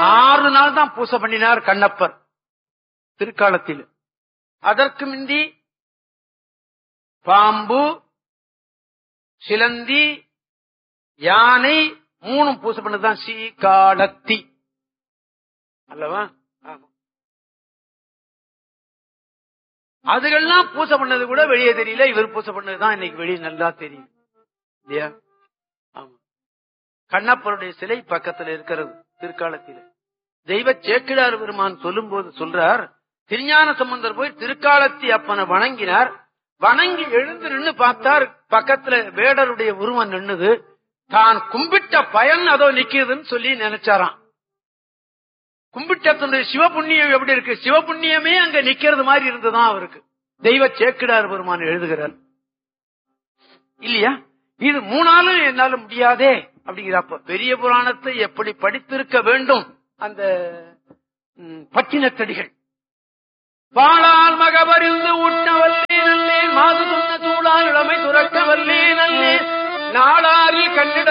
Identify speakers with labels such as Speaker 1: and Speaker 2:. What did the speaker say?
Speaker 1: ஆறு நாள் தான் பூசை பண்ணினார் கண்ணப்பர் திருக்காலத்தில் அதற்கு முந்தி பாம்பு சிலந்தி யானை மூணும் பூசை பண்ணதுதான் சீகாலத்தி அல்லவா ஆமா. அதுகள்லாம் பூசை பண்ணது கூட வெளியே தெரியல இவர் பூசை பண்ணதுதான் இன்னைக்கு வெளியே நல்லா தெரியும் இல்லையா ஆமா கண்ணப்பருடைய சிலை பக்கத்துல இருக்கிறது திருக்காலத்தில் தெய்வ சேக்கிழார் பெருமான் சொல்லும் போது சொல்றார் திருஞான சம்பந்தர் போய் திருக்காலத்தி அப்பனை வணங்கினார் வணங்கி எழுந்து நின்னு பார்த்தார் பக்கத்துல வேடருடைய உருவம் நின்னுது தான் கும்பிட்ட பயன் அதோ நிக்கிறதுன்னு சொல்லி நினைச்சாராம் கும்பிட்டத்துடைய சிவபுண்ணியம் எப்படி இருக்கு சிவபுண்ணியமே அங்க நிக்கிறது மாதிரி இருந்துதான் அவருக்கு தெய்வ சேக்கிடார் பெருமான் எழுதுகிறார் இல்லையா இது மூணாலும் என்னால முடியாதே அப்படிங்கிறப்ப பெரிய புராணத்தை எப்படி படித்திருக்க வேண்டும் அந்த ம், பட்டினத்தடிகள் பாலால் மகபரிந்து ஊட்ட வல்லே நல்லேன் மாது துண்ண சூழால் இளமை துறக்க வல்லே நல்லேன் நாளாரில் கண்ணிட